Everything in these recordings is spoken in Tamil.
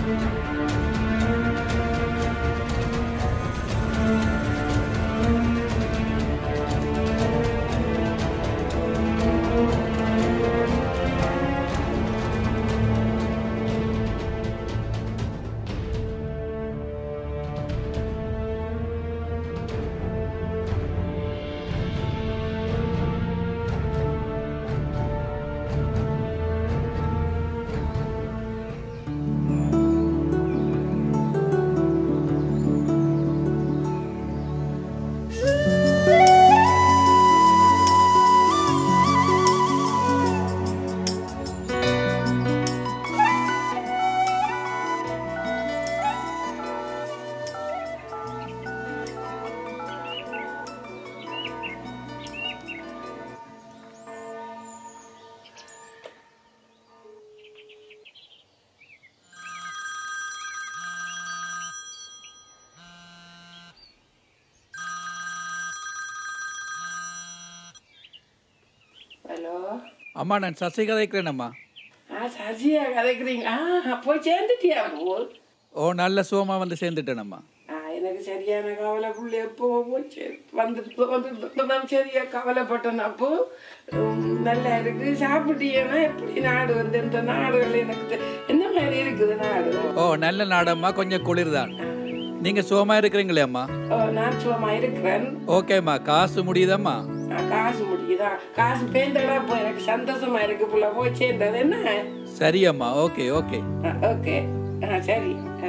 ஹலோ அம்மா நான் சசி கதைக்கிறேன் அம்மா ஆ சசியா கதைக்கிறீங்க ஆ போய் சேர்ந்துட்டியா போ ஓ நல்ல சுகமாக வந்து சேர்ந்துட்டேன் அம்மா ஆ எனக்கு சரியான கவலை புள்ளி எப்போ போச்சு வந்துட்டு வந்துட்டு நான் சரியா கவலைப்பட்டேன் அப்போ உம், நல்லா இருக்கு சாப்பிட்டீங்கன்னா எப்படி நாடு வந்து இந்த நாடுகள் எனக்கு தெ- என்ன மாதிரி இருக்குது நாடு ஓ நல்ல நாடம்மா கொஞ்சம் குளிர் தான் நீங்கள் சுகமாக இருக்கிறீங்களே அம்மா ஓ நான் சும்மா இருக்கிறேன் ஓகேம்மா காசு முடியுதம்மா ஆ, காசு முடியுதா காசு பேந்தடா போய் எனக்கு சந்தோஷமா இருக்கு புள்ள போய் சேர்ந்தது என்ன சரி அம்மா ஓகே ஓகே ஆ, ஓகே ஆ சரி okay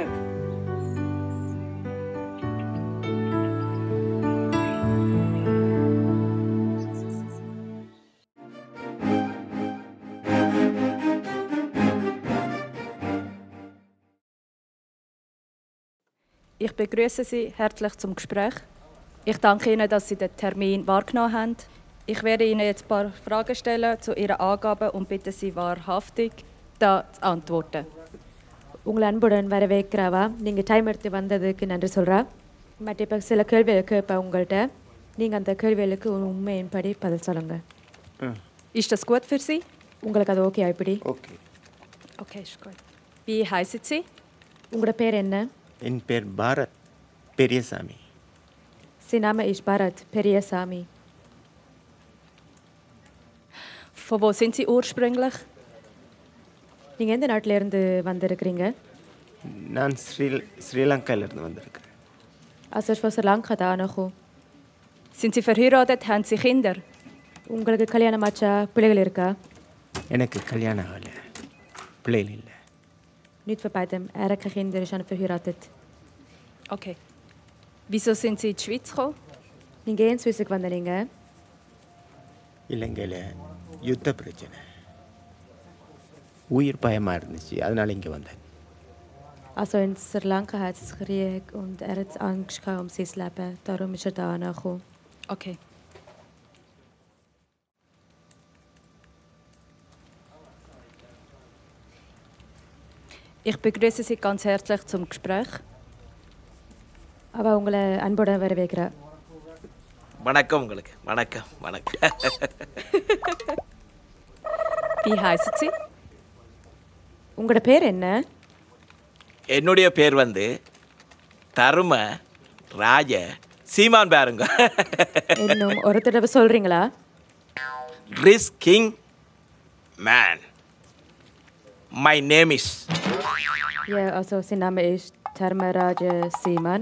Ich begrüße Sie herzlich zum Gespräch. Ich danke Ihnen, dass Sie den Termin wahrgenommen haben. Ich werde Ihnen jetzt ein paar Fragen stellen zu Ihren Angaben und bitte Sie wahrhaftig da zu antworten. உங்களை அன்புடன் வரவேற்கிறவா நீங்கள் டைம் எடுத்து வந்ததுக்கு நன்றி சொல்கிறா மற்ற இப்போ சில கேள்விகள் கேட்பேன் உங்கள்கிட்ட நீங்கள் அந்த கேள்விகளுக்கு உண்மையின்படி பதில் சொல்லுங்கள் Ist das gut für Sie? உங்களுக்கு அது ஓகே எப்படி okay Okay, ist gut. Wie heißen Sie? உங்களோட பேர் என்ன என் பேர் Bharat Periyasamy Sie Name ist Bharat Periasamy. Von wo sind Sie ursprünglich? நீங்கள் எந்த நாட்டில இருந்து வந்திருக்கிறீங்க நான் ஸ்ரீ ஸ்ரீலங்காவிலிருந்து வந்திருக்கேன் Also ich von Sri Lanka da angekommen. Sind Sie verheiratet? Haben Sie Kinder? உங்களுக்கு கல்யாணம் ஆச்சா பிள்ளைகள் இருக்கா எனக்கு கல்யாணம் ஆகலை பிள்ளைகள் இல்லை Nicht von beidem. Er hat keine Kinder, ist auch nicht verheiratet. Okay. Wieso sind Sie in die Schweiz gekommen? நீங்கள் ஏன் சுவிஸுக்கு வந்தீங்க இலங்கையில் யுத்த பிரச்சனை உயிர் பயமாக இருந்துச்சு அதனால இங்கே வந்தேன் Also in Sri Lanka hat es Krieg und er hat Angst gehabt um sein Leben. Darum ist er da angekommen. Okay. Ich begrüße Sie ganz herzlich zum Gespräch. அவ உங்களை அன்புடன் வரவேற்கிறா வணக்கம் உங்களுக்கு வணக்கம் வணக்கம் Wie heißen Sie? உங்களோட பேர் என்ன என்னுடைய பேர் வந்து தரும ராஜ சீமான் பாருங்க இன்னும் ஒரு தடவை சொல்றீங்களா ரிஸ் கிங் man my name is Ja, also sein Name ist Thermaraja Seemann.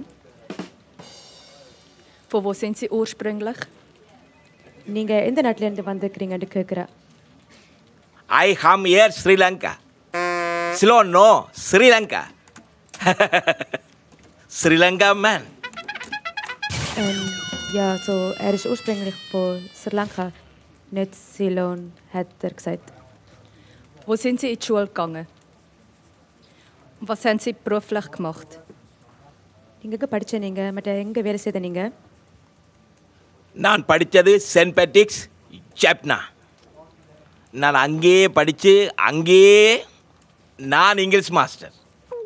Von wo sind Sie ursprünglich? நீங்க எந்த நாட்டுல இருந்து வந்திருக்கிறீங்கன்னு கேட்குறா I hmm are Sri Lanka slow no Sri Lanka Sri Lanka man Ähm, ja, so, er ist ursprünglich von Sri Lanka, nicht Ceylon, hat er gesagt. Wo sind Sie in die Schule gegangen? Und was haben Sie beruflich gemacht? நீங்க எங்க படிச்ச நீங்க மற்ற எங்க வேலை செய்த நீங்க நான் படித்தது சென்ட் பேட்ரிக்ஸ் ஜப்னா நான் அங்கேயே படித்து அங்கேயே நான் இங்கிலீஷ் மாஸ்டர்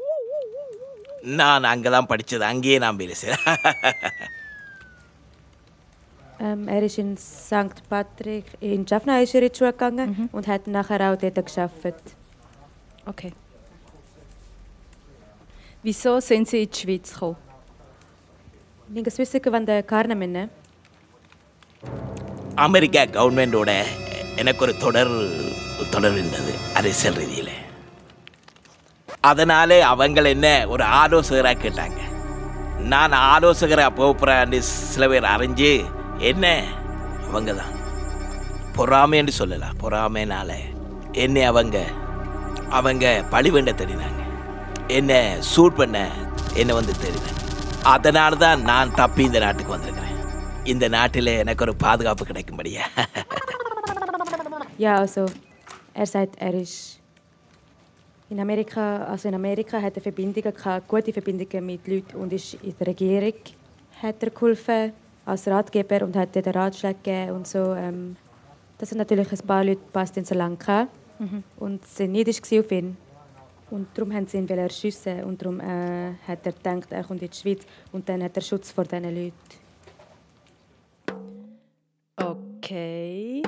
நான் அங்கே தான் படித்தது அங்கேயே நான் வேலை செய்கிறேன் Ähm, er ist in St. Patrick, in Jaffna ist er in die Schule gegangen und hat nachher auch dort gearbeitet. Okay. Wieso sind Sie in die Schweiz gekommen? நீங்கள் சுவிஸுக்கு வந்த காரணம் என்ன அமெரிக்கா கவர்மெண்டோட எனக்கு ஒரு தொடர் தொடர் இருந்தது அரசியல் ரீதியில் அதனாலே அவங்க என்ன ஒரு ஆலோசகராக கேட்டாங்க நான் ஆலோசகராக போகிறான்னு சில பேர் அறிஞ்சு என்ன அவங்க தான் பொறாமைன்னு சொல்லலாம் பொறாமைனால என்னை அவங்க அவங்க பழி வேண்ட தேடினாங்க என்ன சூட் பண்ண என்னை வந்து தேடினாங்க அதனால தான் நான் தப்பி இந்த நாட்டுக்கு வந்திருக்கிறேன் இந்த நாட்டில் எனக்கு ஒரு பாதுகாப்பு கிடைக்கும்படியா Ja, also, er sagt, er ist in Amerika, also in Amerika hat er Verbindungen gehabt, gute Verbindungen mit Leuten und ist in der Regierung hat er geholfen als Ratgeber und hat den Ratschläge gegeben und so. Ähm, das sind natürlich ein paar Leute passt in Sri Lanka und sie sind neidisch gewesen auf ihn. Und darum haben sie ihn wollen erschiessen und darum äh, hat er gedacht, er kommt in die Schweiz und dann hat er Schutz vor diesen Leuten. Okay.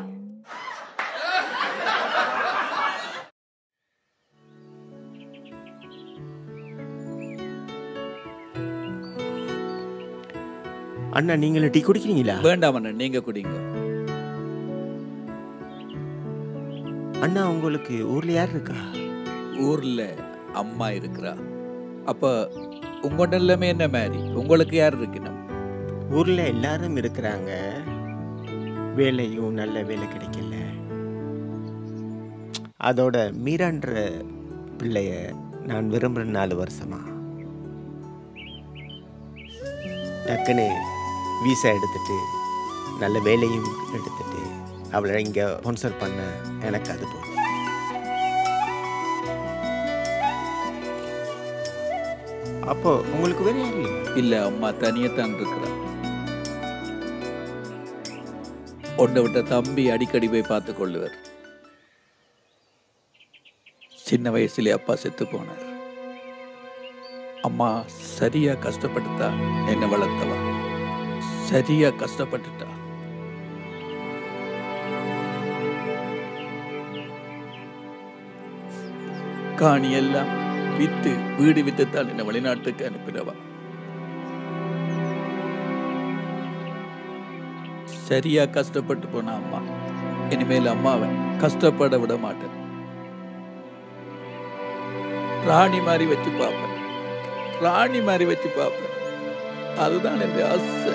அண்ணா நீங்களும் டீ குடிக்கிறீங்களா வேண்டாம் அண்ணன் நீங்கள் குடிங்க அண்ணா உங்களுக்கு ஊர்ல யார் இருக்கா ஊரில் அம்மா இருக்கிறா அப்போ உங்கள்கிட்ட எல்லாமே என்ன மாதிரி உங்களுக்கு யார் இருக்கணும் ஊர்ல எல்லாரும் இருக்கிறாங்க வேலையும் நல்ல வேலை கிடைக்கல அதோட மீரான்ற பிள்ளைய நான் விரும்புகிற நாலு வருஷமா டக்குன்னு வீசா எடுத்துட்டு நல்ல வேலையும் எடுத்துட்டு அவளை இங்கே ஸ்பான்சர் பண்ண எனக்கு அது போதும் அப்போ உங்களுக்கு வேற யாரும் இல்லையா இல்லை அம்மா தனியத்தான் இருக்கிறா ஒன்றை விட்ட தம்பி அடிக்கடி போய் பார்த்து கொள்ளுவார் சின்ன வயசுல அப்பா செத்து போனார் அம்மா சரியா கஷ்டப்பட்டுட்டா என்னை வளர்த்தவா சரியா கஷ்டப்பட்டுட்டா காணி எல்லாம் வித்து வீடு வித்துத்தான் என்னை வெளிநாட்டுக்கு அனுப்பினவா சரியா கஷ்டப்பட்டு போன அம்மா இனிமேல் அம்மாவை கஷ்டப்பட விட மாட்டேன் ராணி மாதிரி வச்சு பார்ப்பேன் ராணி மாதிரி வச்சு பார்ப்பேன் அதுதான் என் ஆசை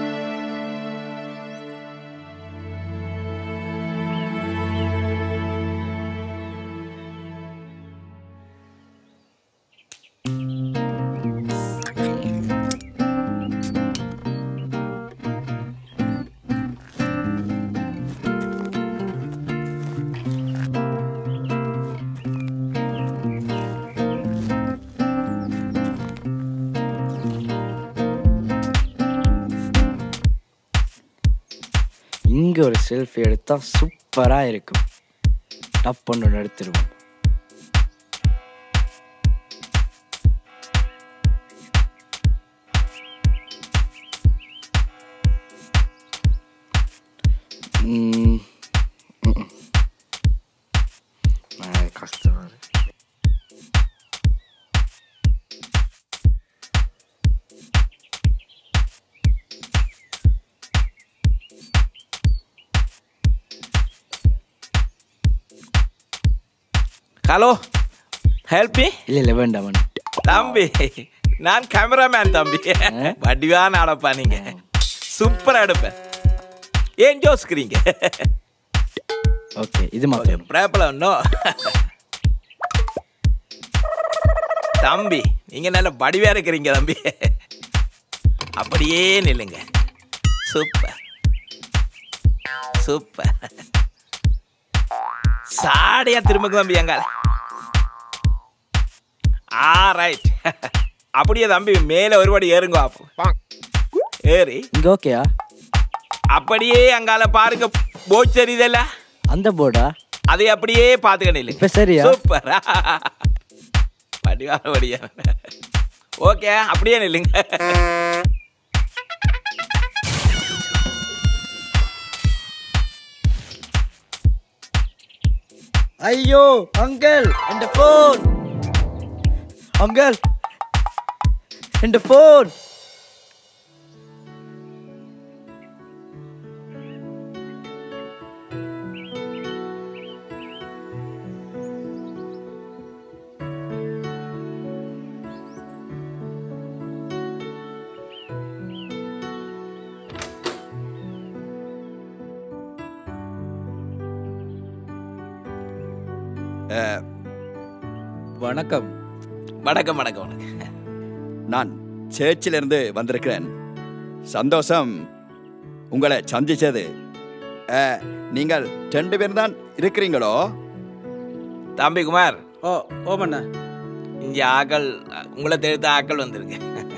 இங்கே ஒரு செல்ஃபி எடுத்தால் சூப்பராக இருக்கும் டப் பண்ணு எடுத்துருவோம் ம், ம். ஆ, கஷ்டமா இருக்கு. ஹலோ ஹெல்ப் மீ இல்லை இல்லை வேண்டாம் வேண்டாம் தம்பி நான் கேமராமேன் தம்பி வடிவான ஆடப்பா நீங்க சூப்பரா எடுப்பேன் ஏன் ஜோஸ்கிறீங்க ஓகே இது மாற்றணும் ப்ராப்ளம் இன்னும் தம்பி நீங்க நல்ல வடிவா இருக்கிறீங்க தம்பி அப்படியே நில்லுங்க சூப்பர் சூப்பர் சாடியா திரும்புங்க தம்பி எங்கால ஆ ரைட் அப்படியே தம்பி மேல ஒருபடி ஏறுங்க அப்போ ஏறி இங்கே ஓகேயா அப்படியே அங்கால பாருங்க போட் தெரியுதல்ல அந்த போர்டா அதை அப்படியே பார்த்துக்க நில்லுங்க இப்ப சரியா? சூப்பர் வடிவான வடியா ஓகே அப்படியே நில்லுங்க ஐயோ அங்கிள் என் ஃபோன் அங்கிள் என் ஃபோன் வணக்கம் வணக்கம் வணக்கம் வணக்கம் நான் சேர்ச்சிலிருந்து வந்திருக்கிறேன் சந்தோஷம் உங்களை சந்திச்சது அஹ், நீங்கள் ரெண்டு பேர் தான் இருக்கிறீங்களோ தம்பி குமார் ஓ ஓமண்ணா இங்கே ஆக்கள் உங்களை தெரிந்த ஆக்கள் வந்திருக்கு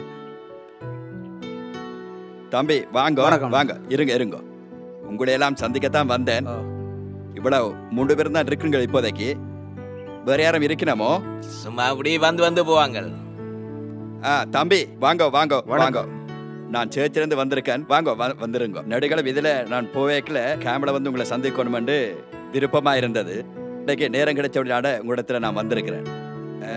தம்பி வாங்க வணக்கம். வாங்க இருங்க இருங்க உங்களை எல்லாம் சந்திக்கத்தான் வந்தேன் ஓ. இவ்வளவு மூன்று பேர் தான் இருக்குங்க இப்போதைக்கு வேற யாரும் இருக்கணுமோ சும்மா அப்படி வந்து வந்து போவாங்க ஆ தம்பி வாங்க வாங்க வணக்கம். வாங்க நான் சேர்ச்சிலிருந்து வந்திருக்கேன் வாங்க வ- வந்துருங்க நடுகளம் இதுல நான் போவேக்கில் கேமரா வந்து உங்களை சந்திக்கணுமென்று விருப்பமா இருந்தது இன்னைக்கு நேரம் கிடைச்சபடினால உங்களிடத்துல நான் வந்திருக்கிறேன் ஆ,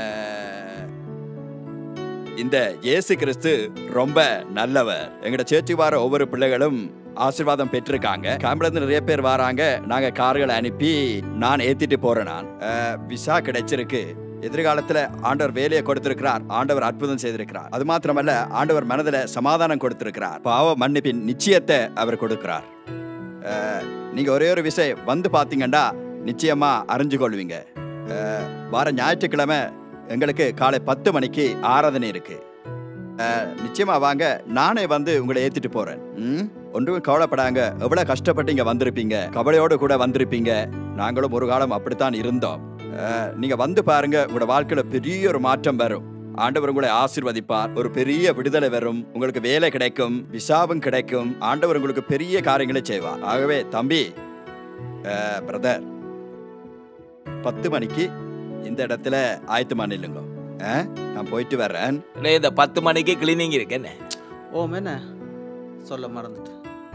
இந்த இயேசு கிறிஸ்து ரொம்ப நல்லவர் எங்கட சேர்ச்சி வார ஒவ்வொரு பிள்ளைகளும் ஆசீர்வாதம் பெற்றிருக்காங்க கேம்ப்ல இருந்து நிறைய பேர் வராங்க நாங்க கார்களை அனுப்பி நான் ஏத்திட்டு போறேன் நான் அஹ், விசா கிடைச்சிருக்கு எதிர்காலத்துல ஆண்டவர் வேலையை கொடுத்திருக்கிறார் ஆண்டவர் அற்புதம் செய்திருக்கிறார் அது மாத்திரமல்ல ஆண்டவர் மனதுல சமாதானம் கொடுத்திருக்கிறார் பாவ மன்னிப்பின் நிச்சயத்தை அவர் கொடுக்கிறார் அஹ், நீங்க ஒரே ஒரு விஷயம் வந்து பாத்தீங்கன்னா நிச்சயமா அறிஞ்சு கொள்வீங்க அஹ், வார ஞாயிற்றுக்கிழமை எங்களுக்கு காலை பத்து மணிக்கு ஆராதனை இருக்கு அஹ், நிச்சயமா வாங்க நானே வந்து உங்களை ஏத்திட்டு போறேன் ம்? ஒன்றும் கவலைப்படாங்க எவ்வளவு கஷ்டப்பட்டு இங்க வந்திருப்பீங்க கவலையோடு கூட வந்திருப்பீங்க நாங்களும் ஒரு காலம் அப்படித்தான் இருந்தோம் அஹ், நீங்க வந்து பாருங்க உங்களோட வாழ்க்கையில பெரிய ஒரு மாற்றம் வரும் ஆண்டவர் உங்களை ஆசீர்வதிப்பார் ஒரு பெரிய விடுதலை வரும் உங்களுக்கு வேலை கிடைக்கும் விசாவும் கிடைக்கும் ஆண்டவர் உங்களுக்கு பெரிய காரியங்களை செய்வார் ஆகவே தம்பி பிரதர் பத்து மணிக்கு இந்த இடத்துல ஆயத்தமா நில்லுங்க அஹ், நான் போயிட்டு வர்றேன் இல்லை இந்த பத்து மணிக்கு கிளீனிங் இருக்கு என்ன ஓம் என்ன சொல்ல மறந்துட்டேன்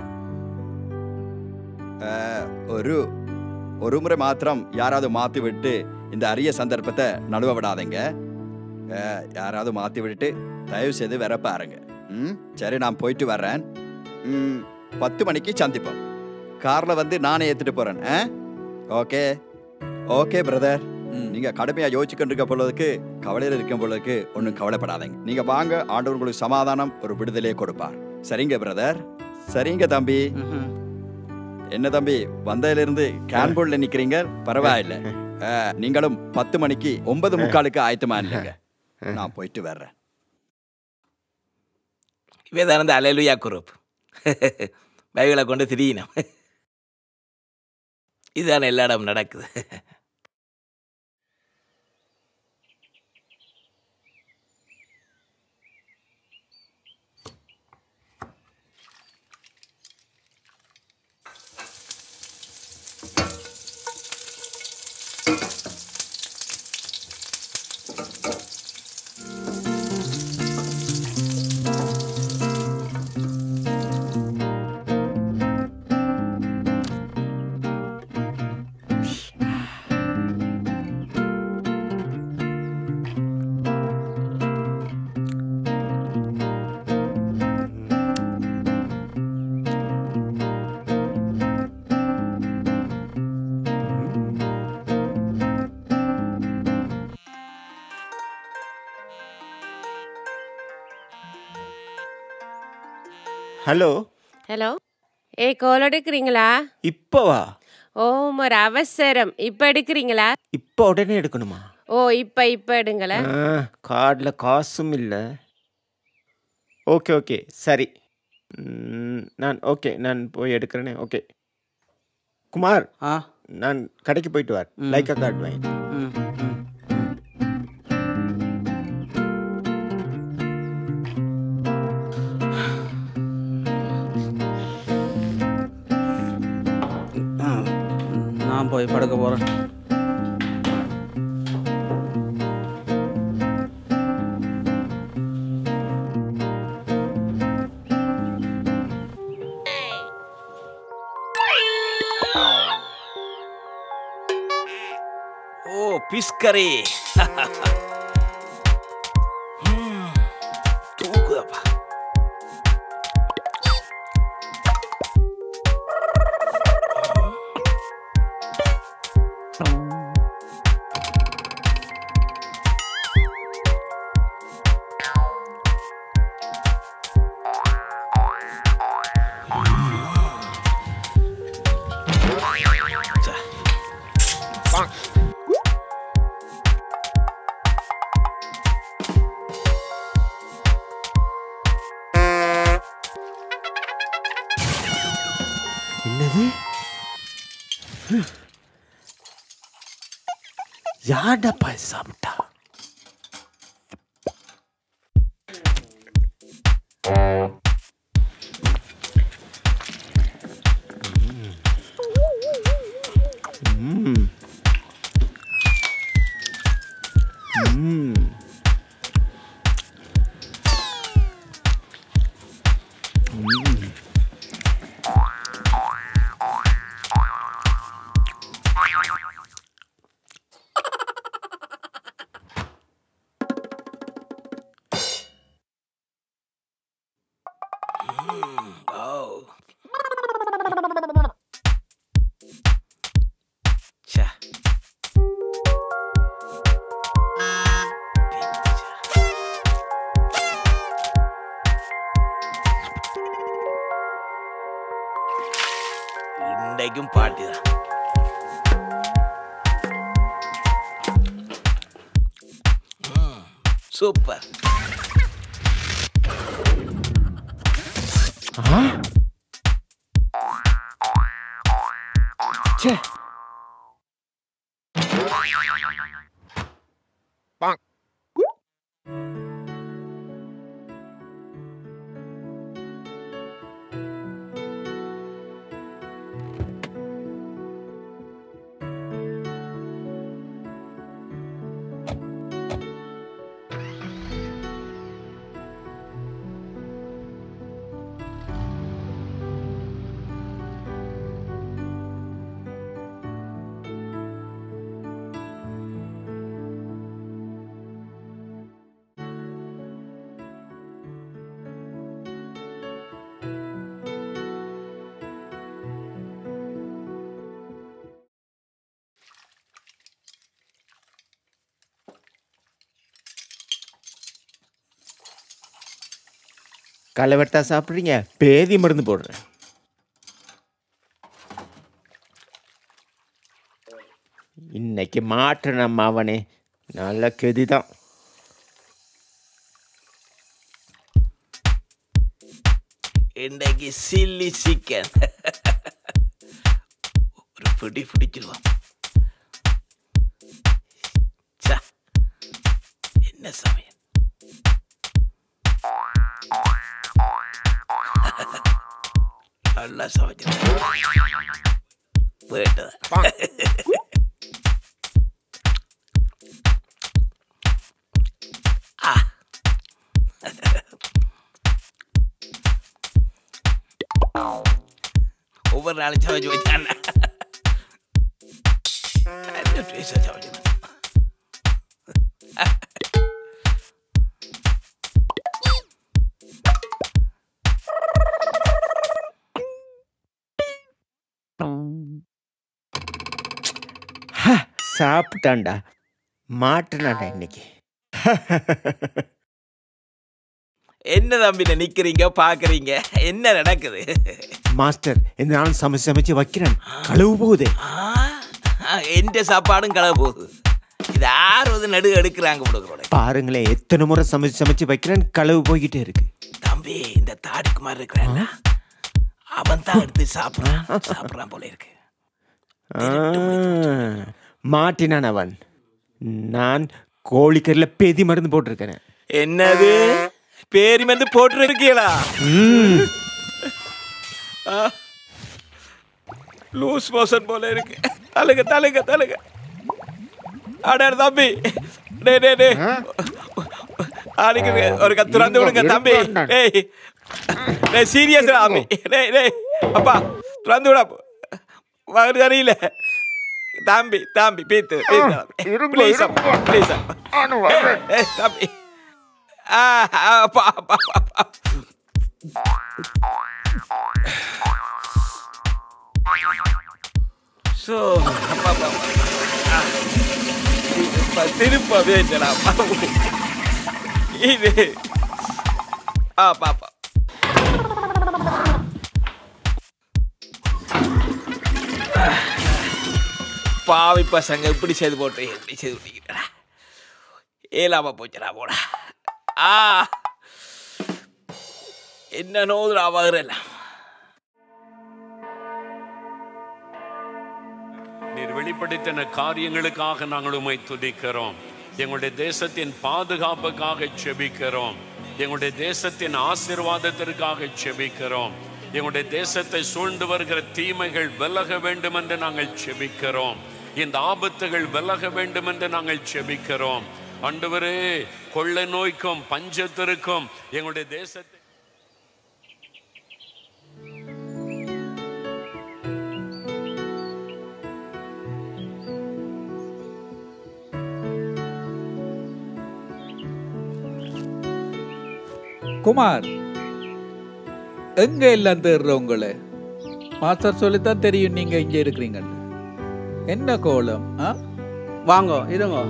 அஹ், ஒரு ஒரு முறை மாத்திரம் யாராவது மாத்தி விட்டு இந்த அரிய சந்தர்ப்பத்தை நழுவ விடாதீங்க அஹ், யாராவது மாத்தி விட்டுட்டு தயவு செய்து வர பாருங்க ம் சரி நான் போயிட்டு வர்றேன் ம், பத்து மணிக்கு சந்திப்போம் கார்ல வந்து நானே ஏத்துட்டு போறேன் ஓகே ஓகே பிரதர் ம். நீங்க கடுமையா யோசிச்சுக்கிட்டு இருக்க பொழுதுக்கு கவலையில இருக்கும் பொழுதுக்கு ஒன்றும் கவலைப்படாதீங்க நீங்க வாங்க ஆண்டவர் உங்களுக்கு சமாதானம் ஒரு விடுதலையை கொடுப்பார் சரிங்க பிரதர் சரிங்க தம்பி என்ன தம்பி வந்ததிலிருந்து கேன்போர்ட்ல நிக்கிறீங்க பரவாயில்ல அஹ், நீங்களும் பத்து மணிக்கு ஒன்பது முக்காலுக்கு ஆயத்தமா இல்லைங்க நான் போயிட்டு வர்றேன் இவே தான் இந்த அலையலுயா குரூப் பைபிளை கொண்டு திரியணும் இதுதானே எல்லா இடம் நடக்குது ஹலோ ஹலோ ஏ கால் எடுக்கிறீங்களா இப்போவா ஓ ஒரு அவசரம் இப்போ எடுக்கிறீங்களா இப்போ உடனே எடுக்கணுமா ஓ இப்போ இப்போ எடுங்களேன் கார்டில் காசும் இல்லை ஓகே ஓகே சரி ம், நான் ஓகே நான் போய் எடுக்கிறேனே ஓகே குமார் ஆ நான் கடைக்கு போயிட்டு வார் ம். லைக்கா கார்டு வாங்கி ம் ம் ஆ, நான் போய் படுக்க போகிறேன் ஓ பிஸ்கரி யாடப்பா சாப்பிட்டா ம். ம். ம். Oh. Tja. இன்றைக்கும் பாட்டி தான் சூப்பர் ஆ ச்சே களைவெட்டா சாப்பிட்றீங்க பேதி மருந்து போடுறேன் இன்னைக்கு மாற்று நம்ம அவனே நல்ல கெதி தான் இன்றைக்கு சில்லி சிக்கன் ஒரு பிடி பிடிச்சிருவான் ச்சே, என்ன சமயம் நல்லா சமைச்சு போயிட்டுதான் ஆ ஒவ்வொரு நாளும் சமைச்சு வச்சான் சமைச்சு ஹ, சாப்பிட்டான்டா மாட்டுனாடா இன்னைக்கு என்ன தம்பின நிக்கிறீங்க பாக்குறீங்க என்ன நடக்குது மாஸ்டர் இந்த நாள் சமைச்சு சமைச்சு வைக்கிறேன் கழுவு போகுது ஆ, எந்த சாப்பாடும் களவு போகுது இது யார் வந்து நடு எடுக்கிறாங்க கொடுக்குறோட பாருங்களேன் எத்தனை முறை சமைச்சு சமைச்சு வைக்கிறேன் கழுவு போய்கிட்டே இருக்கு தம்பி இந்த தாடிக்குமார் இருக்கிறான்ல அவன் தான் எடுத்து சாப்பிடுறான் சாப்பிடுறான் போல இருக்கு ஆ, மாட்டினான் அவன் நான் கோழிக்கறியில் பேதி மருந்து போட்டிருக்கிறேன் என்னது பேரி வந்து போட்டு இருக்கீங்களா ம், லூஸ் மோஷன் போல இருக்கு தலுங்க தலுங்க தலுங்க அடே தம்பி டே டே டே ஆளுக்கு ஒரு கத்து திறந்து விடுங்க தம்பி டேய் டேய் சீரியஸ் தம்பி டேய் டேய் அப்பா திறந்து விட வகுறு தெரியல தம்பி தம்பி பீத்து பீத்து ப்ளீஸ் அப்பா ப்ளீஸ் ஏய் தம்பி ஆ அப்பா அப்பா அப்பா ஸோ அப்பா அப்பா ஆ. திருப்ப திருப்ப வேண்டடா இது ஆ பாப்பா பாவி பசங்க இப்படி செய்து போட்டு இப்படி செய்து விட்டீங்கடா ஏலாம போச்சுடா போடா ஆ என்ன நோதுடா வகுறெல்லாம் வெளிப்படுத்தின காரியங்களுக்காக நாங்கள் உம்மை துதிக்கிறோம் எங்களுடைய தேசத்தின் பாதுகாப்புக்காக செபிக்கிறோம் எங்களுடைய தேசத்தின் ஆசீர்வாதத்திற்காக செபிக்கிறோம் எங்களுடைய தேசத்தை சூழ்ந்து வருகிற தீமைகள் விலக வேண்டும் என்று நாங்கள் செபிக்கிறோம் இந்த ஆபத்துகள் விலக வேண்டும் என்று நாங்கள் செபிக்கிறோம் ஆண்டவரே கொள்ளை நோய்க்கும் பஞ்சத்திற்கும் எங்களுடைய தேசத்தை குமார் எங்க எல்லாம் தேடுற உங்களை மாஸ்டர் சொல்லித்தான் தெரியும் நீங்க இங்க இருக்கிறீங்கன்னு என்ன கோலம் ஆ வாங்க இருங்க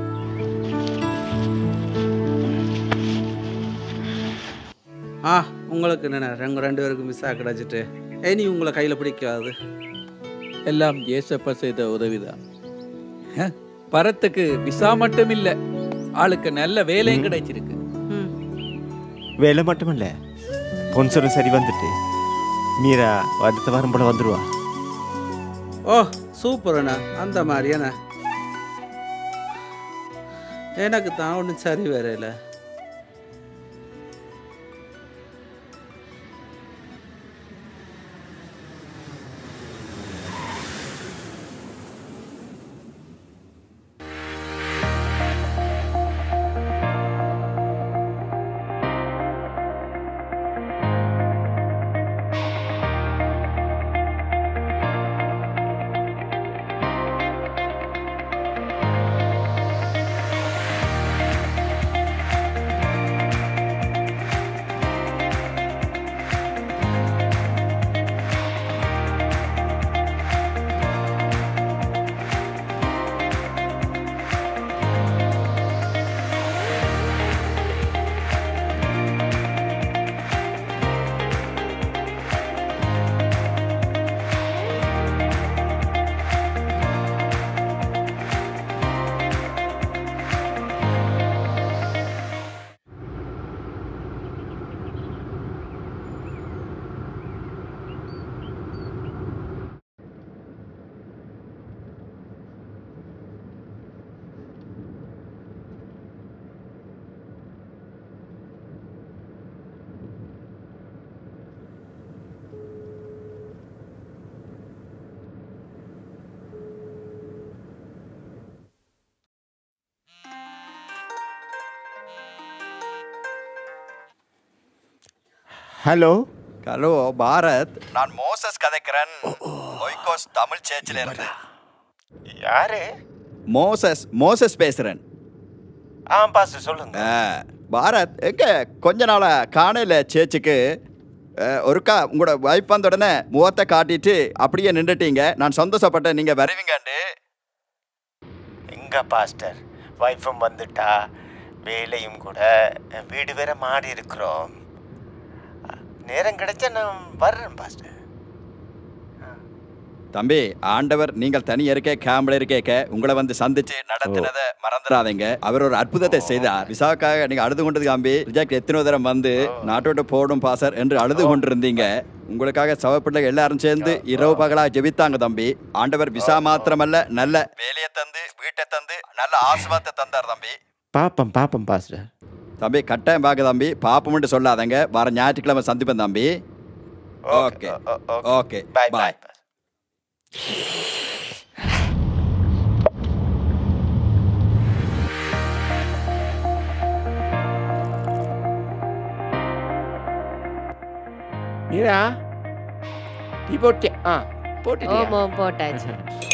ஆ உங்களுக்கு என்ன ரெண்டு ரெண்டு பேருக்கும் மிஸ் ஆக கிடச்சிட்டு இனி உங்களை கையில் பிடிக்காது எல்லாம் ஏசப்பா செய்த உதவிதான் ஹ, பரத்துக்கு விசா மட்டும் இல்ல ஆளுக்கு நல்ல வேலையும் கிடைச்சிருக்கு வேலை மட்டுமில்ல பொன்சரும் சரி வந்துட்டு மீரா அடுத்த வாரம் போல வந்துடுவா ஓ சூப்பர் அண்ணா அந்த மாதிரி அண்ணா எனக்கு தான் ஒன்றும் சரி வேற இல்லை ஹலோ ஹலோ பாரத் நான் மோசஸ் கதைக்கிறேன் ஒய்கோஸ் தமிழ் சேர்ச்சில் இருந்து யாரு மோசஸ் மோசஸ் பேசுறேன் ஆ பாஸ் சொல்லுங்க ஆ, பாரத் எங்க கொஞ்ச நாளா காணையில சேர்ச்சுக்கு அஹ், ஒருக்கா உங்களோட வைஃப் வந்த உடனே முகத்தை காட்டிட்டு அப்படியே நின்றுட்டீங்க நான் சந்தோஷப்பட்டேன் நீங்க வருவீங்கன்னு எங்க பாஸ்டர் வைஃபும் வந்துட்டா வேலையும் கூட வீடு வேற மாறி இருக்கிறோம் நேரம் கிடைச்சா நான் வர்றேன் பாஸ்டர் தம்பி ஆண்டவர் நீங்கள் தனி இருக்கே கேம்பில் இருக்கேக்க உங்களை வந்து சந்திச்சு நடத்தினதை மறந்துடாதீங்க அவர் ஒரு அற்புதத்தை செய்தார் விசாக்காக நீங்க அழுது கொண்டது காம்பி ரிஜெக்ட் எத்தனை தரம் வந்து நாட்டோட போடும் பாசர் என்று அழுது கொண்டிருந்தீங்க உங்களுக்காக சவப்பிள்ளைகள் எல்லாரும் சேர்ந்து இரவு பகலா ஜெபித்தாங்க தம்பி ஆண்டவர் விசா மாத்திரமல்ல நல்ல வேலையை தந்து வீட்டை தந்து நல்ல ஆசிர்வாதத்தை தந்தார் தம்பி பாப்பம் பாப்பம் பாஸ்டர் தம்பி கட்டாயம் பார்க்க தம்பி பாப்போம்னு சொல்லாதங்க வர ஞாயிற்றுக்கிழமை சந்திப்பேன் தம்பி okay okay bye Meera tea போட்டே ஆ போட்டுட்டியா ஓமோ போட்டாச்சு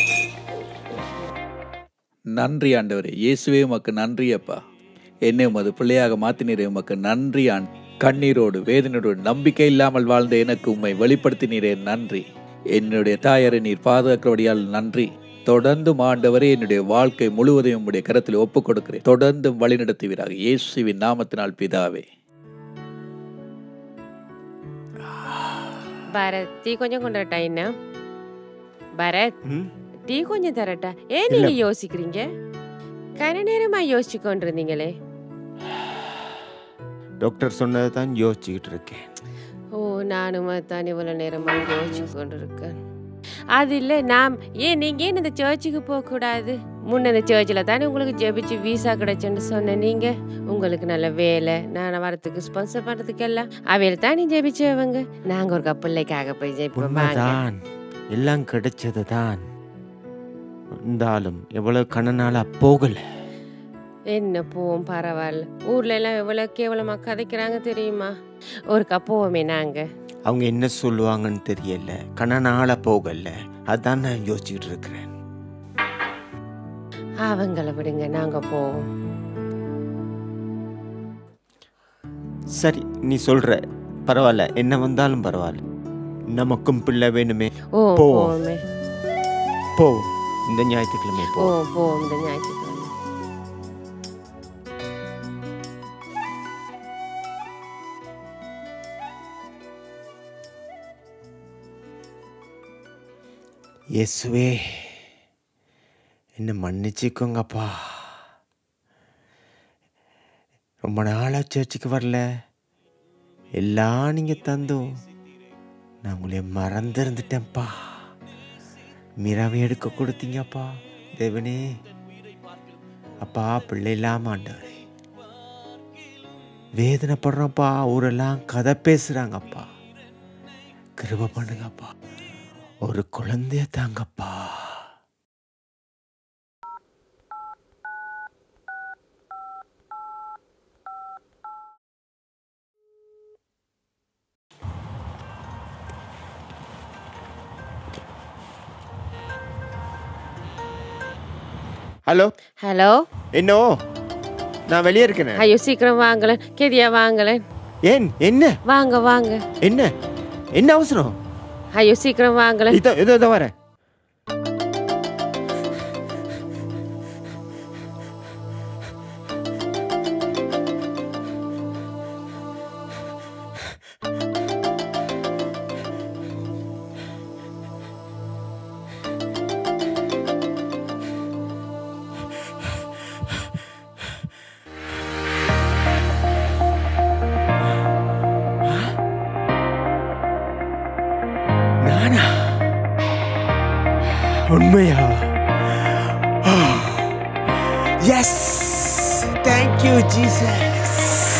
நன்றி ஆண்டவரே இயேசுவே உமக்கு நன்றி அப்பா என்னை உமது பிள்ளையாக மாத்தினீரே உமக்கு நன்றி ஆண் கண்ணீரோடு வேதனையோடு நம்பிக்கை இல்லாமல் வாழ்ந்த எனக்கு உம்மை வெளிப்படுத்தினீரே நன்றி என்னுடைய தாயாரை நீர் பாதுகாக்கிறபடியால் நன்றி தொடர்ந்து ஆண்டவரே என்னுடைய வாழ்க்கை முழுவதையும் உம்முடைய கரத்தில் ஒப்புக் கொடுக்கிறேன் தொடர்ந்தும் வழிநடத்துவீராக இயேசுவின் நாமத்தினால் பிதாவே பரத் டீ கொஞ்சம் கொண்டாட்டா என்ன பரத் ம்? டீ கொஞ்சம் தரட்டா ஏன் இல்ல. நீங்க யோசிக்கிறீங்க கன நேரமா யோசிச்சு கொண்டிருந்தீங்களே டாக்டர் சொன்னதை தான் யோசிச்சுக்கிட்டு இருக்கேன் ஓ நானும் தான் இவ்வளவு நேரமா யோசிச்சு கொண்டிருக்கேன் அது இல்லை நான் ஏன் நீங்கள் ஏன் இந்த சர்ச்சுக்கு போகக்கூடாது முன்ன இந்த சர்ச்சில் தானே உங்களுக்கு ஜெபிச்சு வீசா கிடைச்சுன்னு சொன்ன நீங்கள் உங்களுக்கு நல்ல வேலை நான் வரத்துக்கு ஸ்பான்சர் பண்ணுறதுக்கு எல்லாம் அவையில் தானே ஜெபிச்சவங்க நாங்கள் ஒரு பிள்ளைக்காக போய் ஜெயிப்போம் வாங்க. உண்மைதான் எல்லாம் கிடைச்சது தான் இருந்தாலும் எவ்வளவு கண்ணனால போகல என்ன போவோம் பரவாயில்ல ஊர்ல எல்லாம் எவ்வளோ கேவலமாக கதைக்கிறாங்க தெரியுமா ஒரு கப்போவோமே நாங்கள் அவங்க என்ன சொல்லுவாங்கன்னு தெரியல கண்ணனால போகல அதான் நான் யோசிச்சுட்டு இருக்கிறேன் அவங்கள விடுங்க நாங்கள் போவோம் சரி நீ சொல்ற பரவாயில்ல என்ன வந்தாலும் பரவாயில்ல நமக்கும் பிள்ளை வேணுமே ஓ போவோம் போவோமே போ இந்த ஞாயிற்றுக்கிழமை ஓ போ போவோம் இந்த ஞாயிற்றுக்கிழமை இயேசுவே என்ன மன்னிச்சுக்கோங்கப்பா ரொம்ப நாளாக சர்ச்சுக்கு வரல எல்லாம் நீங்கள் தந்தோம் நான் உங்களை மறந்துருந்துட்டேன்ப்பா மீராவை எடுக்க கொடுத்தீங்கப்பா தேவனே அப்பா பிள்ளை இல்லாம ஆண்டவரே வேதனைப்படுறோம்ப்பா ஊரெல்லாம் கதை பேசுகிறாங்கப்பா கிருப பண்ணுங்கப்பா ஒரு குழந்தைய தாங்கப்பா ஹலோ ஹலோ என்னோ நான் வெளியே இருக்கிறேன் ஐயோ சீக்கிரம் வாங்கலேன் கெதியா வாங்கலேன் ஏன் என்ன வாங்க வாங்க என்ன என்ன அவசரம் ஐயோ சீக்கிரம் வாங்கலேன் இதோ இதோ இதோ வரேன் நானா உண்மையா எஸ் தேங்க்யூ ஜீசஸ்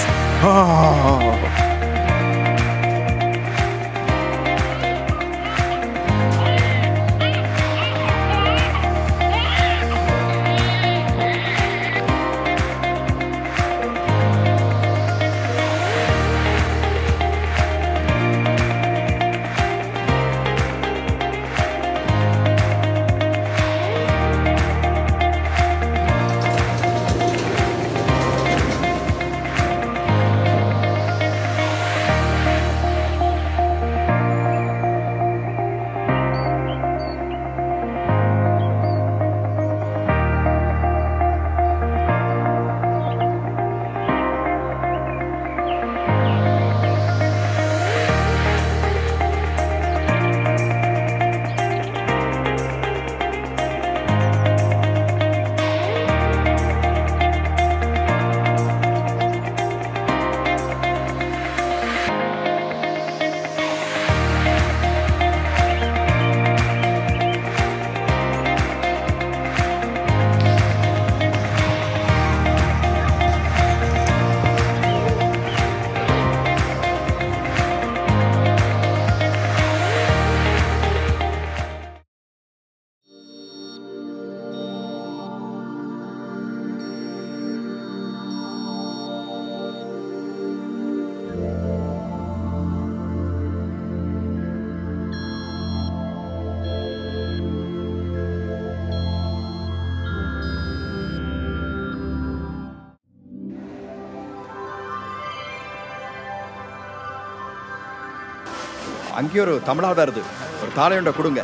அங்கேயும் ஒரு தமிழா வருது ஒரு தாளையுண்ட கொடுங்க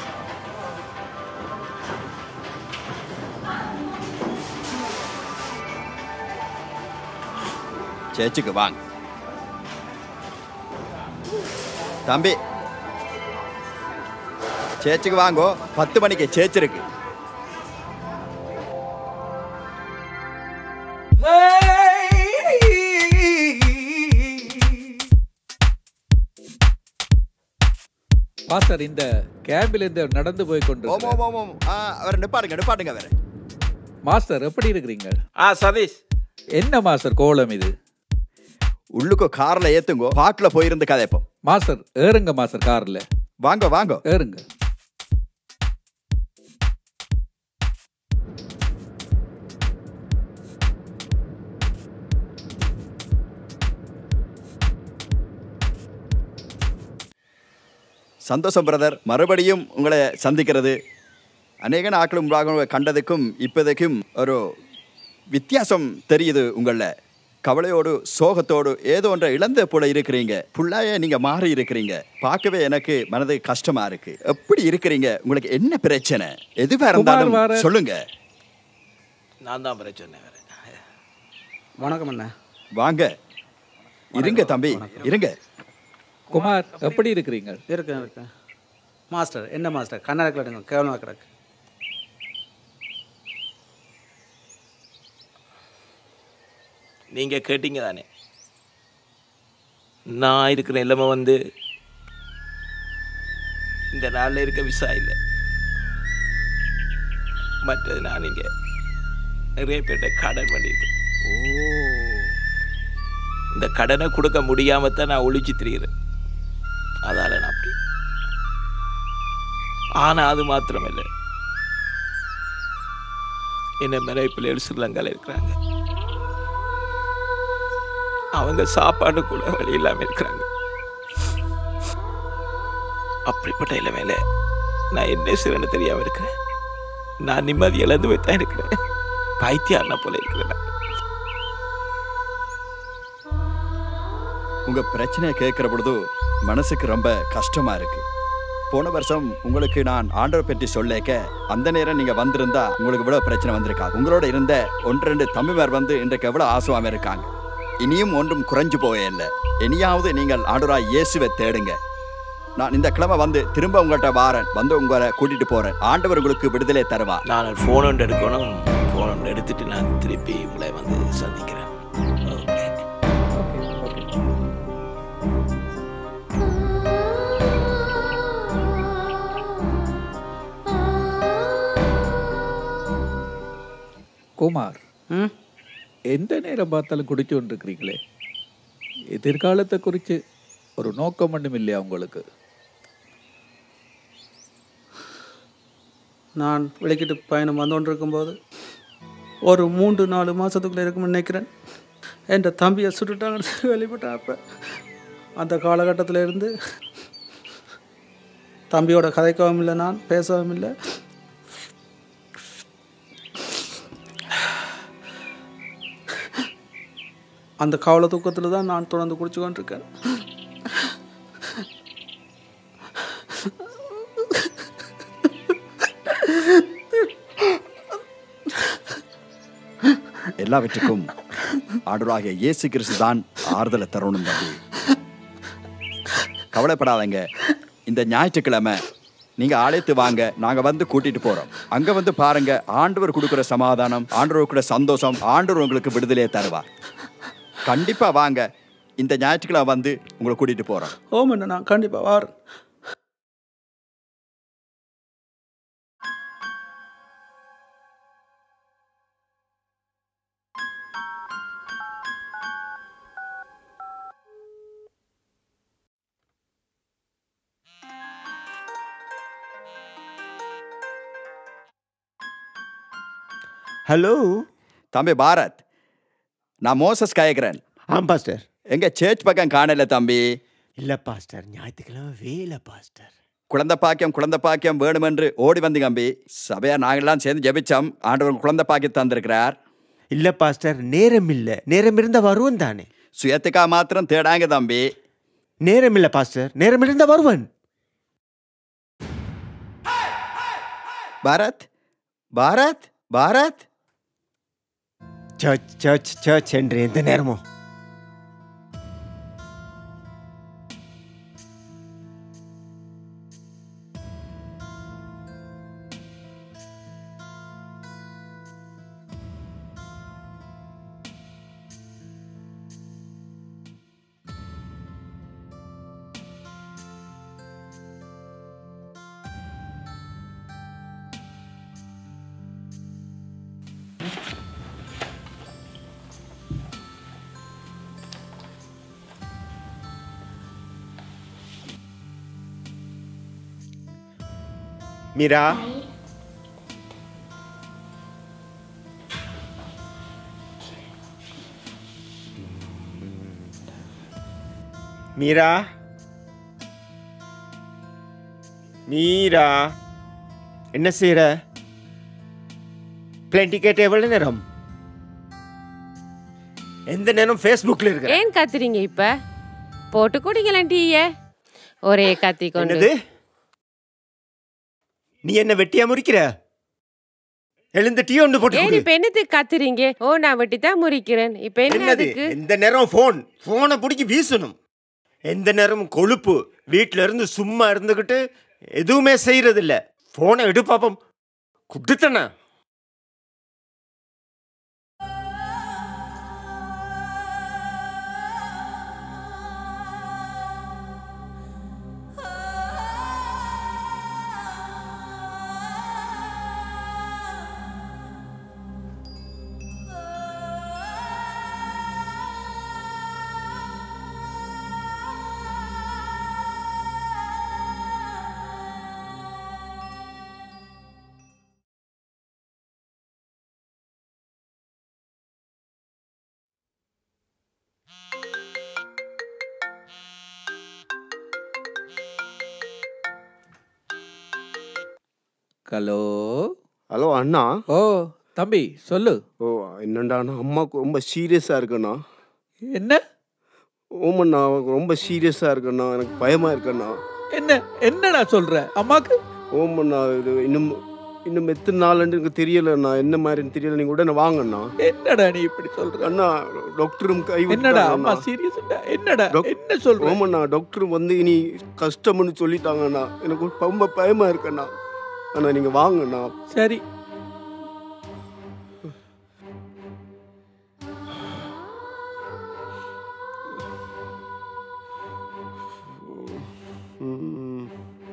சேச்சுக்கு வாங்க தம்பி சேச்சுக்கு வாங்கோ பத்து மணிக்கு சேச்சு இருக்கு மாஸ்டர் இந்த கேம்பில் இருந்து நடந்து போய் கொண்டு ஓம் ஓம் ஓம் ஓம் ஆ அவர் நிப்பாடுங்க நிப்பாடுங்க அவர் மாஸ்டர் எப்படி இருக்கிறீங்க ஆ சதீஷ் என்ன மாஸ்டர் கோலம் இது உள்ளுக்கு கார்ல ஏத்துங்கோ பாட்டுல போயிருந்து கதைப்போம் மாஸ்டர் ஏறுங்க மாஸ்டர் கார்ல வாங்க வாங்க ஏறுங்க சந்தோஷம் பிரதர் மறுபடியும் உங்களை சந்திக்கிறது அநேக நாட்களும் உங்களாக கண்டதுக்கும் இப்போதைக்கும் ஒரு வித்தியாசம் தெரியுது உங்களில் கவலையோடு சோகத்தோடு ஏதோ ஒன்றை இழந்த போல இருக்கிறீங்க புள்ளாய நீங்க மாறி இருக்கிறீங்க பார்க்கவே எனக்கு மனது கஷ்டமா இருக்கு எப்படி இருக்கிறீங்க உங்களுக்கு என்ன பிரச்சனை எதுவா இருந்தாலும் குமார் வார- சொல்லுங்க நான் தான் பிரச்சனை வேற வணக்கம் அண்ணா வாங்க இருங்க தம்பி இருங்க குமார் எப்படி இருக்கிறீங்க இருக்கேன் இருக்கேன் மாஸ்டர் என்ன மாஸ்டர் கண்ணாடி கிடங்க கேவலமாக கிடக்கு நீங்கள் கேட்டீங்க தானே நான் இருக்கிற நிலைமை வந்து இந்த நாளில் இருக்க விசா இல்லை மற்றது நான் இங்கே நிறைய பேர்ட்ட கடன் பண்ணியிருக்கேன் இந்த கடனை கொடுக்க முடியாம தான் நான் ஒழிச்சு திரிகிறேன் அதால நான் அப்படி ஆனால் அது மாத்திரமில்லை என்ன நிறைய பிள்ளைகள் ஸ்ரீலங்காவில் இருக்கிறாங்க அவங்க சாப்பாடு கூட வழி இல்லாம இருக்கிறாங்க அப்படிப்பட்ட இளமையில நான் என்ன செய்வேன்னு தெரியாம இருக்கிறேன் நான் நிம்மதி இழந்து போய் தான் இருக்கிறேன் பைத்தியாரன போல இருக்கிறேன் நான். உங்க பிரச்சனையை கேட்கிற பொழுது மனசுக்கு ரொம்ப கஷ்டமா இருக்கு போன வருஷம் உங்களுக்கு நான் ஆண்டவர் பற்றி சொல்லேக்க அந்த நேரம் நீங்க வந்திருந்தா உங்களுக்கு இவ்வளவு பிரச்சனை வந்திருக்காது உங்களோட இருந்த ஒன்று ரெண்டு தம்பிமார் வந்து இன்றைக்கு எவ்வளவு ஆசுவாம இருக்காங்க இனியும் ஒன்றும் குறைஞ்சு போவே இல்லை இனியாவது நீங்கள் ஆண்டவராய் இயேசுவை தேடுங்க நான் இந்த கிழமை வந்து திரும்ப உங்கள்கிட்ட வாரேன் வந்து உங்களை கூட்டிட்டு போறேன் ஆண்டவர் உங்களுக்கு விடுதலை தருவா நான் ஃபோன் ஒன்று எடுக்கணும் ஃபோன் ஒன்று எடுத்துட்டு நான் திருப்பி உங்களை வந்து சந்திக்கிறேன் ஓகே குமார் ம் எந்த நேரம் பார்த்தாலும் குடிச்சு கொண்டிருக்கிறீங்களே எதிர்காலத்தை குறித்து ஒரு நோக்கம் மட்டும் இல்லையா உங்களுக்கு நான் வெளிக்கிட்டு பயணம் வந்து கொண்டிருக்கும்போது ஒரு மூன்று நாலு மாதத்துக்குள்ளே இருக்கும்னு நினைக்கிறேன் என் தம்பியை சுட்டுட்டாங்கன்னு வெளிப்பட்டேன் அப்போ அந்த காலகட்டத்தில் இருந்து தம்பியோட கதைக்கவும் இல்லை நான் பேசவும் இல்லை அந்த கவலை தூக்கத்தில் தான் நான் தொடர்ந்து குடிச்சு கொண்டிருக்கேன் எல்லாவற்றுக்கும் ஆண்டவராகிய இயேசு கிறிஸ்து தான் ஆறுதலை தரணும் தம்பி கவலைப்படாதங்க இந்த ஞாயிற்றுக்கிழமை நீங்க அழைத்து வாங்க நாங்க வந்து கூட்டிட்டு போறோம் அங்க வந்து பாருங்க ஆண்டவர் கொடுக்குற சமாதானம் ஆண்டவர் கொடுக்குற சந்தோஷம் ஆண்டவர் உங்களுக்கு விடுதலையை தருவார் கண்டிப்பா வாங்க இந்த ஞாயிற்றுக்கிழமை வந்து உங்களை கூட்டிட்டு போறோம் ஓமண்ணா நான் கண்டிப்பாக வாரேன் ஹலோ தம்பி பாரத் நான் மோசஸ் கயக்கிறேன் ஆம் பாஸ்டர் எங்க சேர்ச் பக்கம் காணல தம்பி இல்லை பாஸ்டர் ஞாயிற்றுக்கிழமை வேலை பாஸ்டர் குழந்தை பாக்கியம் குழந்தை பாக்கியம் வேணுமென்று ஓடி வந்து கம்பி சபையா நாங்கெல்லாம் சேர்ந்து ஜெபிச்சோம் ஆண்டவர் குழந்தை பாக்கியம் தந்திருக்கிறார் இல்லை பாஸ்டர் நேரம் இல்லை நேரம் இருந்தால் வருவன் தானே சுயத்துக்கா மாத்திரம் தேடாங்க தம்பி நேரம் இல்லை பாஸ்டர் நேரம் இருந்தால் வருவன் Bharat Bharat Bharat church church church என்று எந்த நேரமோ மீரா மீரா மீரா என்ன செய்யற பிளேன் டிக்கெட் எவ்வளவு நேரம் எந்த நேரம் ஃபேஸ்புக்கில் இருக்கிற ஏன் கத்துறீங்க இப்ப போட்டு குடிக்கலாம் டீய ஒரே கத்தி கொண்டு என்னது நீ என்ன வெட்டியா முறிக்கிற எழுந்து டீ ஒன்று போட்டு ஏன் கொடு. இப்ப என்னத்துக்கு கத்துறீங்க ஓ நான் வெட்டி தான் முறிக்கிறேன் இப்ப என்ன என்னது அதுக்கு எந்த நேரம் ஃபோன் ஃபோனை பிடிச்சி வீசணும் எந்த நேரமும் கொழுப்பு வீட்ல இருந்து சும்மா இருந்துக்கிட்டு எதுவுமே செய்யறது இல்ல ஃபோனை எடு பாப்போம் குடுத்தன ஹலோ ஹலோ அண்ணா ஓ தம்பி சொல்லு ஓ என்னண்டா அண்ணா அம்மாவுக்கு ரொம்ப சீரியஸாக இருக்குண்ணா என்ன ஓமண்ணா ரொம்ப சீரியஸாக இருக்குண்ணா எனக்கு பயமாக இருக்குண்ணா என்ன என்னடா சொல்ற அம்மாக்கு ஓமண்ணா இது இன்னும் இன்னும் எத்தனை நாள்னு எனக்கு தெரியலண்ணா என்ன மாதிரின்னு தெரியல நீங்கள் உடனே வாங்கண்ணா என்னடா நீ இப்படி சொல்ற அண்ணா டாக்டரும் கை என்னடா அம்மா சீரியஸ் என்னடா என்ன சொல்ற ஓமண்ணா டாக்டர் வந்து இனி கஷ்டம்னு சொல்லிட்டாங்கண்ணா எனக்கு ரொம்ப பயமாக இருக்குண்ணா அண்ணா நீங்கள் வாங்கண்ணா சரி ம்.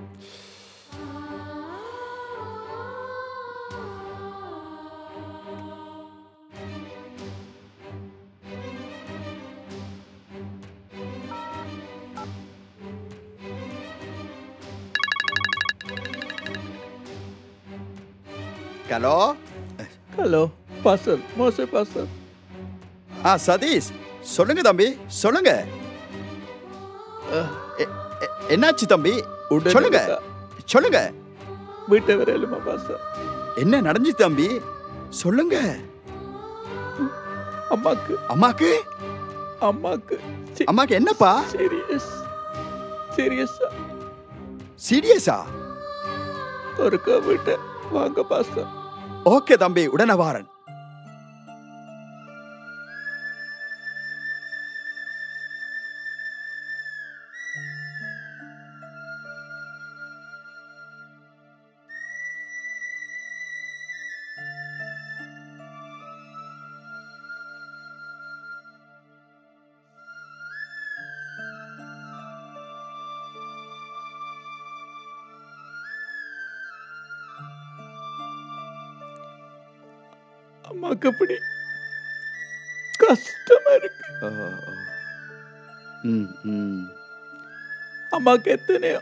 ஹலோ ஹலோ பாசல் மோச பாசல் ஆ சதீஷ் சொல்லுங்க தம்பி சொல்லுங்க எ- எ- என்னாச்சு தம்பி உடனே சொல்லுங்க இருக்கா? சொல்லுங்க வீட்டை வரையிலுமா பாசல் என்ன நடந்துச்சு தம்பி சொல்லுங்க அம்மாக்கு அம்மாக்கு அம்மாக்கு அம்மாக்கு என்னப்பா சீரியஸ் சீரியஸா சீரியஸா ஒருக்கா வீட்டை வாங்க பாசல் ஓகே தம்பி உடனே வாரன் அம்மாக்கு அப்படி கஷ்டமா இருக்கு ம் ம் அம்மாக்கு எத்தனையோ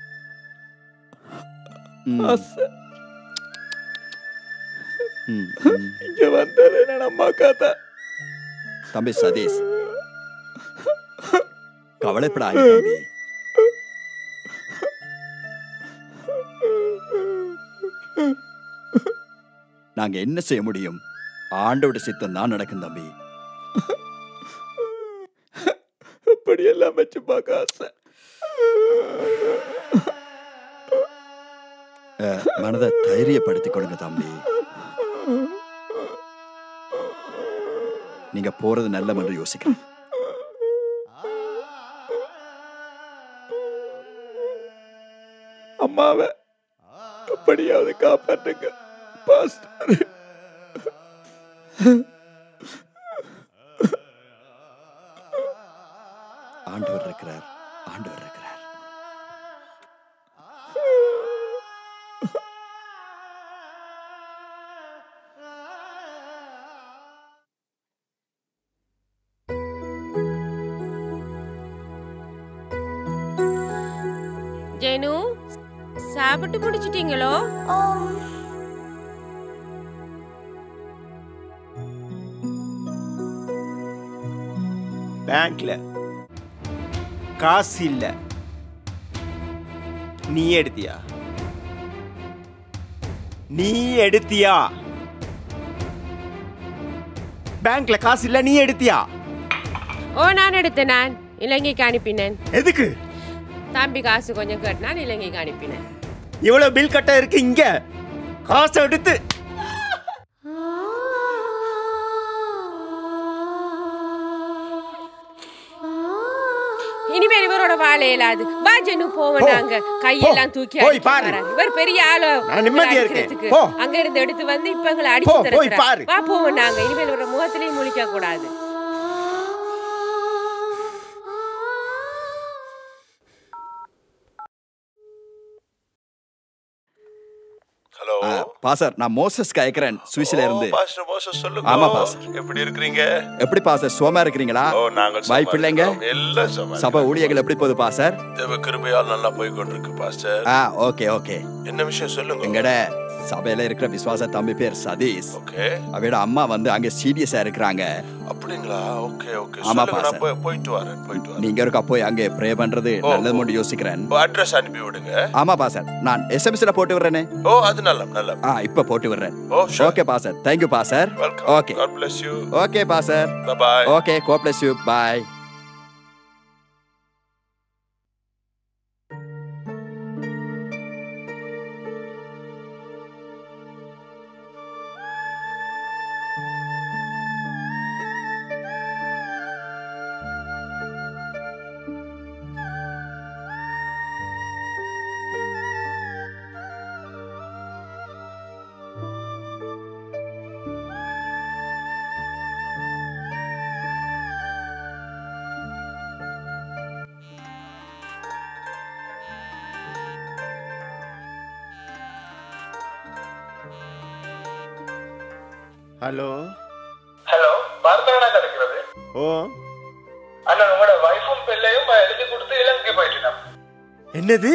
ம். ஆசை ம், ம். இங்க வந்தது நான் அம்மாக்கா தான் தம்பி சதீஷ் கவலைப்படாத தம்பி நாங்க என்ன செய்ய முடியும் ஆண்டோட சித்தம் தான் நடக்கும் தம்பி இப்படி எல்லாம் வச்சு பார்க்க ஆசை அஹ், மனதை தைரியப்படுத்திக் கொடுங்க தம்பி நீங்க போறது நல்ல என்று யோசிக்கிறேன் அம்மாவை எப்படியாவது காப்பாற்றுங்க பாஸ்டர் ஆண்டவர் இருக்கிறார் ஆண்டவர் இருக்கிறார் ஜெனு சாப்பிட்டு முடிச்சிட்டீங்களோ பேங்க்ல காசு இல்ல நீ எடுத்தியா நீ எடுத்தியா பேங்க்ல காசு இல்ல நீ எடுத்தியா ஓ நான் எடுத்தேன் நான் இலங்கைக்கு அனுப்பினேன் எதுக்கு தம்பி காசு கொஞ்சம் கட்டினான் இலங்கைக்கு அனுப்பினேன் இவ்வளவு பில் கட்ட இருக்கு இங்க காசை எடுத்து இனிமேல் இவரோட வாழை இயலாது வா ஜெனு போவோம் போ. நாங்க கையெல்லாம் தூக்கி போய் அடிக்க பாரு. வராரு. இவர் பெரிய ஆளு நான் நிம்மதியா இருக்கேன். அடிக்கிறதுக்கு. போ. அங்க இருந்து எடுத்து வந்து இப்ப எங்களை போ, அடிச்சு போய் தருகிறார். பாரு. வா போவோம் நாங்க இனிமேல் இவரோட முகத்திலையும் முழிக்க கூடாது ஹலோ பாசர் நான் மோசஸ் கேட்கிறேன் சுவிஸ்ல இருந்து பாஸ்டர் மோசஸ் சொல்லுங்க ஆமா பாசர் எப்படி இருக்கிறீங்க எப்படி பாசர் சுகமா இருக்கிறீங்களா ஓ நாங்கள் சுகமா வாய் பிள்ளைங்க இருக்கிறோம். எல்லாம் சுகமா சபை ஊழியர்கள் எப்படி போகுது பாசர் தேவ கிருபையால் நல்லா போய் கொண்டிருக்கு பாஸ்டர் ஆ ஓகே ஓகே என்ன விஷயம் சொல்லுங்க எங்கட சபையில இருக்கிற விசுவாச தம்பி பேர் சதீஷ் ஓகே அவரோட அம்மா வந்து அங்க சீரியஸா இருக்கிறாங்க அப்படிங்களா ஓகே ஓகே ஆமா, சொல்லுங்க நான் பாஸ்டர். போய் போயிட்டு வரேன் போயிட்டு வரேன் நீங்க இருக்கா போய் அங்கே ப்ரே பண்றது ஓ, நல்லது ஓ. மட்டும் யோசிக்கிறேன் அட்ரஸ் அனுப்பி விடுங்க ஆமா பாசர் நான் எஸ்எம்எஸ்ல போட்டு விடுறேனே ஓ அது நல்ல நல்ல ஆ இப்ப போட்டு விடுறேன் oh sure. Okay pastor thank you pastor welcome okay God bless you okay pastor bye bye okay God bless you bye hello hello பார்த்தவனா கிடைக்கிறது ஓ அண்ணா உங்களோட வைஃபும் பிள்ளையும் எழுதி கொடுத்து இலங்கை போயிட்டு என்னது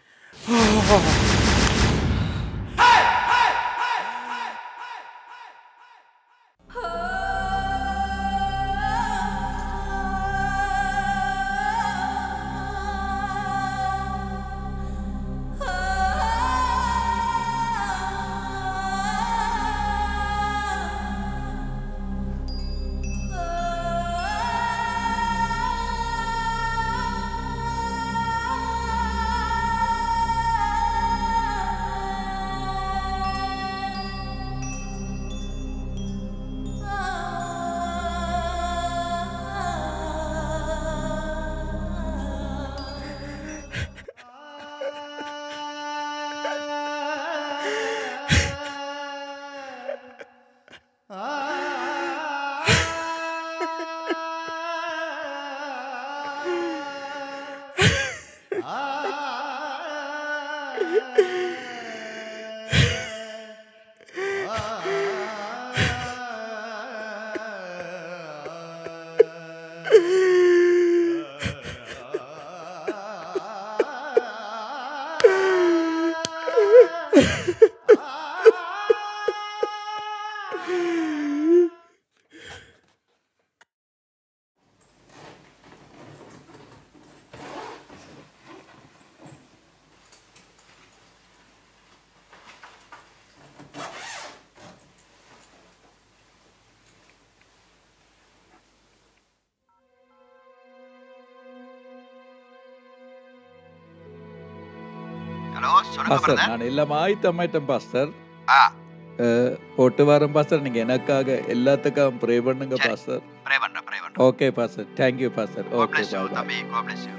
ஹலோ பாஸ்டர் நான் எல்லாம் ஆயத்தமாயிட்டேன் பாஸ்டர் ஆ. அஹ், போட்டு வரேன் பாஸ்டர் நீங்க எனக்காக எல்லாத்துக்கும் ப்ரே பண்ணுங்க பாஸ்டர் ப்ரே பண்றேன் ப்ரே பண்றேன் okay pastor thank you pastor God okay bless you bye bye தம்பி God bless you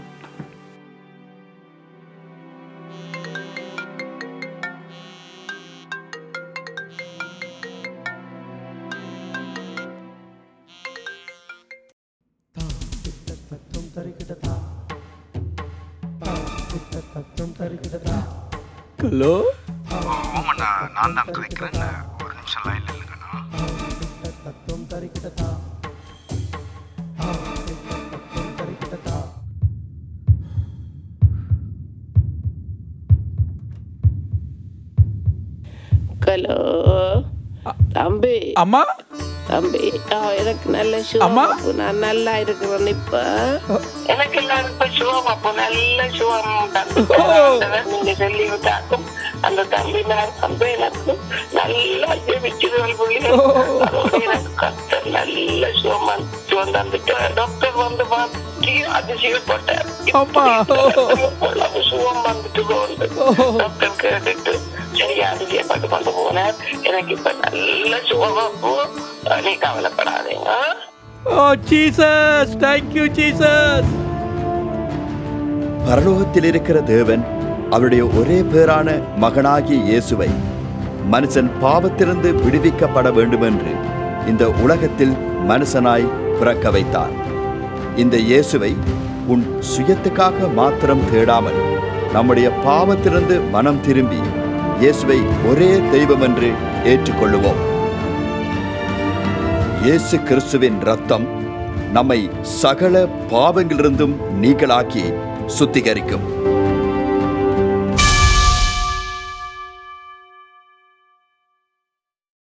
ஹலோ ஆமாண்ணா நான் தான் கேட்குறேன் ஒரு நிமிஷம் லைன்ல இல்லைங்கண்ணா ஹலோ தம்பி அம்மா தம்பி ஆ, எனக்கு நல்ல அம்மா? சுகம் நான் நல்லா இருக்கிறேன் இப்ப எனக்கு எல்லாரும் இப்ப சுகம் அப்போ நல்ல சுகம் தம்பி ஆண்டவர் நீங்க சொல்லி விட்டாக்கும் அந்த தம்பி நான் வந்து எனக்கு நல்லா ஜெபிச்சுகள் அதோட எனக்கு கத்த நல்ல சுகம் சுகம் தந்துட்டு டாக்டர் வந்து பார்த்து அதிசயப்பட்டார் அவ்வளவு சுகம் வந்துட்டு போகுது டாக்டர் கேட்டுட்டு சரியா அதிசயப்பட்டு கொண்டு போனார் எனக்கு இப்ப நல்ல சுகம் அப்போ நீ கவலைப்படாதீங்க oh Jesus thank you Jesus பரலோகத்தில் இருக்கிற தேவன் அவருடைய ஒரே பேரான மகனாகிய இயேசுவை மனுஷன் பாவத்திலிருந்து விடுவிக்கப்பட வேண்டுமென்று இந்த உலகத்தில் மனுஷனாய் பிறக்க வைத்தார் இந்த இயேசுவை உன் சுயத்துக்காக மாத்திரம் தேடாமல் நம்முடைய பாவத்திலிருந்து மனம் திரும்பி இயேசுவை ஒரே தெய்வம் என்று ஏற்றுக்கொள்ளுவோம் இயேசு கிறிஸ்துவின் ரத்தம் நம்மை சகல பாவங்களிலிருந்தும் நீங்களாக்கி சுத்திகரிக்கும்